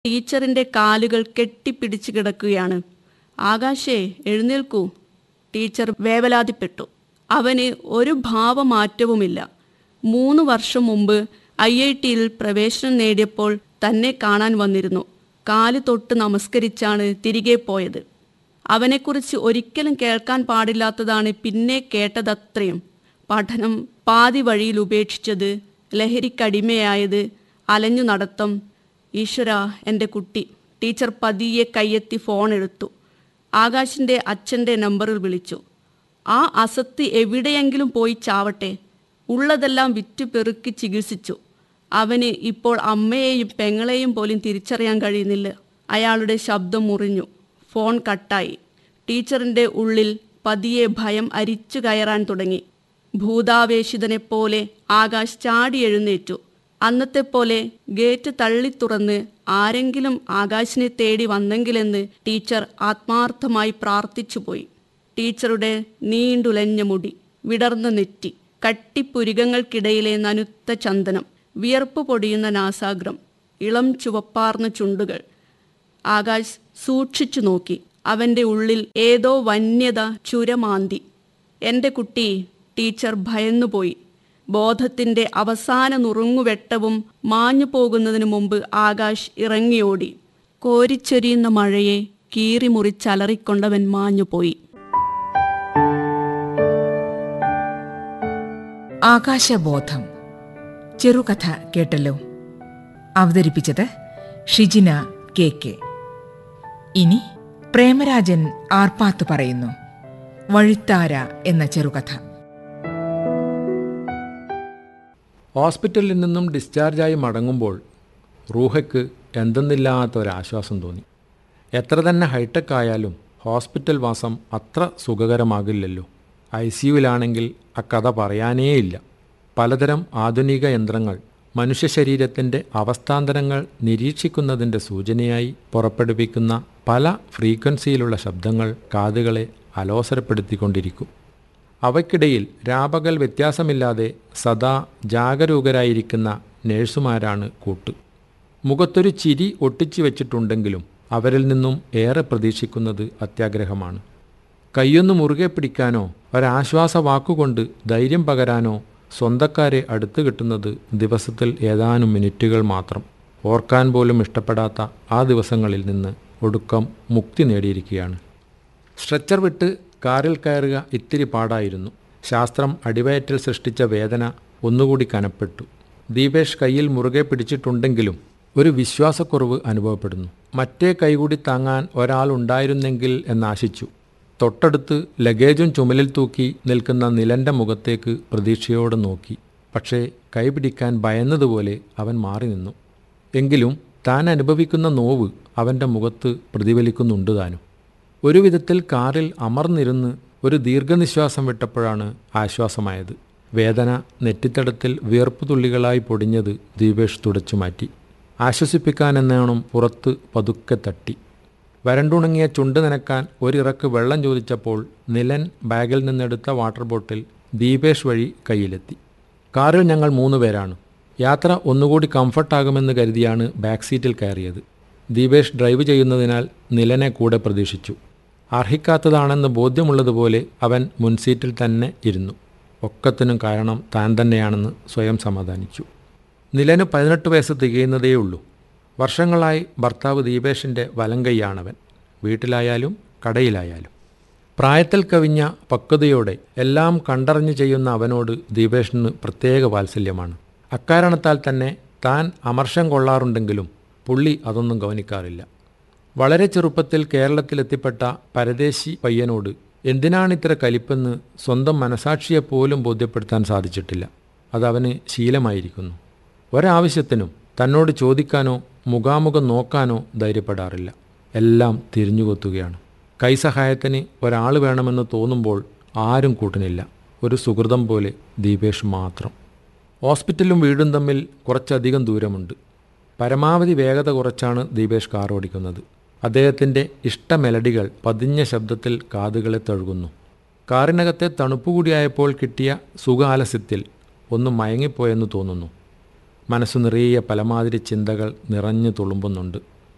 ടീച്ചറിന്റെ കാലുകൾ കെട്ടിപ്പിടിച്ചു കിടക്കുകയാണ് ആകാശേ എഴുന്നേൽക്കൂ ടീച്ചർ വേവലാതിപ്പെട്ടു അവന് ഒരു ഭാവമാറ്റവുമില്ല മൂന്ന് വർഷം മുമ്പ് ഐ ഐ ടിയിൽ പ്രവേശനം നേടിയപ്പോൾ തന്നെ കാണാൻ വന്നിരുന്നു കാല് തൊട്ട് നമസ്കരിച്ചാണ് തിരികെ പോയത് അവനെക്കുറിച്ച് ഒരിക്കലും കേൾക്കാൻ പാടില്ലാത്തതാണ് പിന്നെ കേട്ടതത്രയും പഠനം പാതി വഴിയിൽ ഉപേക്ഷിച്ചത് ലഹരിക്കടിമയായത് അലഞ്ഞു നടത്തം ഈശ്വര എൻ്റെ കുട്ടി ടീച്ചർ പതിയെ കയ്യെത്തി ഫോൺ എടുത്തു ആകാശിൻ്റെ അച്ഛൻ്റെ നമ്പറിൽ വിളിച്ചു ആ അസത്ത് എവിടെയെങ്കിലും പോയി ചാവട്ടെ ഉള്ളതെല്ലാം വിറ്റു പെറുക്കി ചികിത്സിച്ചു അവന് ഇപ്പോൾ അമ്മയെയും പെങ്ങളെയും പോലും തിരിച്ചറിയാൻ കഴിയുന്നില്ല അയാളുടെ ശബ്ദം മുറിഞ്ഞു ഫോൺ കട്ടായി ടീച്ചറിൻ്റെ ഉള്ളിൽ പതിയെ ഭയം അരിച്ചു കയറാൻ തുടങ്ങി ഭൂതാവേശിതനെപ്പോലെ ആകാശ് ചാടി എഴുന്നേറ്റു അന്നത്തെ പോലെ ഗേറ്റ് തള്ളി തുറന്ന് ആരെങ്കിലും ആകാശിനെ തേടി വന്നെങ്കിലെന്ന് ടീച്ചർ ആത്മാർത്ഥമായി പ്രാർത്ഥിച്ചുപോയി ടീച്ചറുടെ നീണ്ടുലഞ്ഞ മുടി വിടർന്ന നെറ്റി കട്ടിപ്പുരികങ്ങൾക്കിടയിലെ നനുത്ത ചന്ദനം വിയർപ്പ് പൊടിയുന്ന നാസാഗ്രം ഇളം ചുവപ്പാർന്ന ചുണ്ടുകൾ ആകാശ് സൂക്ഷിച്ചു നോക്കി അവന്റെ ഉള്ളിൽ ഏതോ വന്യത ചുരമാന്തി എൻ്റെ കുട്ടി ടീച്ചർ ഭയന്നുപോയി ബോധത്തിന്റെ അവസാന നുറുങ്ങുവെട്ടവും മാഞ്ഞു പോകുന്നതിനു മുമ്പ് ആകാശ് ഇറങ്ങിയോടി കോരിച്ചൊരിയുന്ന മഴയെ കീറി മുറിച്ചലറിക്കൊണ്ടവൻ മാഞ്ഞുപോയി ആകാശബോധം ചെറുകഥ കേട്ടല്ലോ അവതരിപ്പിച്ചത് ഷിജിന കെ കെ ഇനി പ്രേമരാജൻ ആർപ്പാത്ത് പറയുന്നു വഴിത്താര എന്ന ചെറുകഥ ഹോസ്പിറ്റലിൽ നിന്നും ഡിസ്ചാർജായി മടങ്ങുമ്പോൾ റൂഹയ്ക്ക് എന്തെന്നില്ലാത്ത ഒരാശ്വാസം തോന്നി എത്ര തന്നെ ഹൈടെക് ആയാലും ഹോസ്പിറ്റൽ വാസം അത്ര സുഖകരമാകില്ലല്ലോ ഐ സിയുവിലാണെങ്കിൽ അക്കഥ പറയാനേയില്ല പലതരം ആധുനിക യന്ത്രങ്ങൾ മനുഷ്യ ശരീരത്തിൻ്റെ അവസ്ഥാന്തരങ്ങൾ നിരീക്ഷിക്കുന്നതിൻ്റെ സൂചനയായി പുറപ്പെടുവിക്കുന്ന പല ഫ്രീക്വൻസിയിലുള്ള ശബ്ദങ്ങൾ കാതുകളെ അലോസരപ്പെടുത്തിക്കൊണ്ടിരിക്കും അവയ്ക്കിടയിൽ രാപകൽ വ്യത്യാസമില്ലാതെ സദാ ജാഗരൂകരായിരിക്കുന്ന നേഴ്സുമാരാണ് കൂട്ട് മുഖത്തൊരു ചിരി ഒട്ടിച്ചു വെച്ചിട്ടുണ്ടെങ്കിലും അവരിൽ നിന്നും ഏറെ പ്രതീക്ഷിക്കുന്നത് അത്യാഗ്രഹമാണ് കൈയൊന്ന് മുറുകെ പിടിക്കാനോ ഒരാശ്വാസ വാക്കുകൊണ്ട് ധൈര്യം പകരാനോ സ്വന്തക്കാരെ അടുത്ത് കിട്ടുന്നത് ദിവസത്തിൽ ഏതാനും മിനിറ്റുകൾ മാത്രം ഓർക്കാൻ പോലും ഇഷ്ടപ്പെടാത്ത ആ ദിവസങ്ങളിൽ നിന്ന് ഒടുക്കം മുക്തി നേടിയിരിക്കുകയാണ് സ്ട്രെച്ചർ വിട്ട് കാറിൽ കയറുക ഇത്തിരി പാടായിരുന്നു ശാസ്ത്രം അടിവയറ്റിൽ സൃഷ്ടിച്ച വേദന ഒന്നുകൂടി കനപ്പെട്ടു ദീപേഷ് കയ്യിൽ മുറുകെ പിടിച്ചിട്ടുണ്ടെങ്കിലും ഒരു വിശ്വാസക്കുറവ് അനുഭവപ്പെടുന്നു മറ്റേ കൈകൂടി താങ്ങാൻ ഒരാളുണ്ടായിരുന്നെങ്കിൽ എന്നാശിച്ചു തൊട്ടടുത്ത് ലഗേജും ചുമലിൽ തൂക്കി നിൽക്കുന്ന നിലൻ്റെ മുഖത്തേക്ക് പ്രതീക്ഷയോടെ നോക്കി പക്ഷേ കൈപിടിക്കാൻ ഭയന്നതുപോലെ അവൻ മാറി നിന്നു എങ്കിലും താൻ അനുഭവിക്കുന്ന നോവ് അവൻ്റെ മുഖത്ത് പ്രതിഫലിക്കുന്നുണ്ട് താനും ഒരു വിധത്തിൽ കാറിൽ അമർന്നിരുന്ന് ഒരു ദീർഘനിശ്വാസം വിട്ടപ്പോഴാണ് ആശ്വാസമായത് വേദന നെറ്റിത്തടത്തിൽ വിയർപ്പ് തുള്ളികളായി പൊടിഞ്ഞത് ദീപേഷ് തുടച്ചു മാറ്റി ആശ്വസിപ്പിക്കാനെന്നോണം പുറത്ത് പതുക്കെ തട്ടി വരണ്ടുണങ്ങിയ ചുണ്ട് നനക്കാൻ ഒരിറക്ക് വെള്ളം ചോദിച്ചപ്പോൾ നിലൻ ബാഗിൽ നിന്നെടുത്ത വാട്ടർ ബോട്ടിൽ ദീപേഷ് വഴി കയ്യിലെത്തി കാറിൽ ഞങ്ങൾ മൂന്ന് പേരാണ് യാത്ര ഒന്നുകൂടി കംഫർട്ടാകുമെന്ന് കരുതിയാണ് ബാക്ക് സീറ്റിൽ കയറിയത് ദീപേഷ് ഡ്രൈവ് ചെയ്യുന്നതിനാൽ നിലനെ കൂടെ പ്രതീക്ഷിച്ചു അർഹിക്കാത്തതാണെന്ന് ബോധ്യമുള്ളതുപോലെ അവൻ മുൻസീറ്റിൽ തന്നെ ഇരുന്നു ഒക്കത്തിനും കാരണം താൻ തന്നെയാണെന്ന് സ്വയം സമാധാനിച്ചു നിലന് പതിനെട്ട് വയസ്സ് തികയുന്നതേയുള്ളൂ വർഷങ്ങളായി ഭർത്താവ് ദീപേഷിൻ്റെ വലങ്കയ്യാണവൻ വീട്ടിലായാലും കടയിലായാലും പ്രായത്തിൽ കവിഞ്ഞ പക്വതയോടെ എല്ലാം കണ്ടറിഞ്ഞു ചെയ്യുന്ന അവനോട് ദീപേഷിന് പ്രത്യേക വാത്സല്യമാണ് അക്കാരണത്താൽ തന്നെ താൻ അമർഷം കൊള്ളാറുണ്ടെങ്കിലും പുള്ളി അതൊന്നും ഗവനിക്കാറില്ല വളരെ ചെറുപ്പത്തിൽ കേരളത്തിലെത്തിപ്പെട്ട പരദേശി പയ്യനോട് എന്തിനാണിത്ര കലിപ്പെന്ന് സ്വന്തം മനസാക്ഷിയെപ്പോലും ബോധ്യപ്പെടുത്താൻ സാധിച്ചിട്ടില്ല അതവന് ശീലമായിരിക്കുന്നു ഒരാവശ്യത്തിനും തന്നോട് ചോദിക്കാനോ മുഖാമുഖം നോക്കാനോ ധൈര്യപ്പെടാറില്ല എല്ലാം തിരിഞ്ഞുകൊത്തുകയാണ് കൈസഹായത്തിന് ഒരാൾ വേണമെന്ന് തോന്നുമ്പോൾ ആരും കൂട്ടിനില്ല ഒരു സുഹൃതം പോലെ ദീപേഷ് മാത്രം ഹോസ്പിറ്റലും വീടും തമ്മിൽ കുറച്ചധികം ദൂരമുണ്ട് പരമാവധി വേഗത കുറച്ചാണ് ദീപേഷ് കാർ ഓടിക്കുന്നത് അദ്ദേഹത്തിൻ്റെ ഇഷ്ട മെലഡികൾ പതിഞ്ഞ ശബ്ദത്തിൽ കാതുകളെ തഴുകുന്നു കാറിനകത്തെ തണുപ്പുകൂടിയായപ്പോൾ കിട്ടിയ സുഖാലസ്യത്തിൽ ഒന്ന് മയങ്ങിപ്പോയെന്ന് തോന്നുന്നു മനസ്സു നിറയെ പലമാതിരി ചിന്തകൾ നിറഞ്ഞു തുളുമ്പുന്നുണ്ട്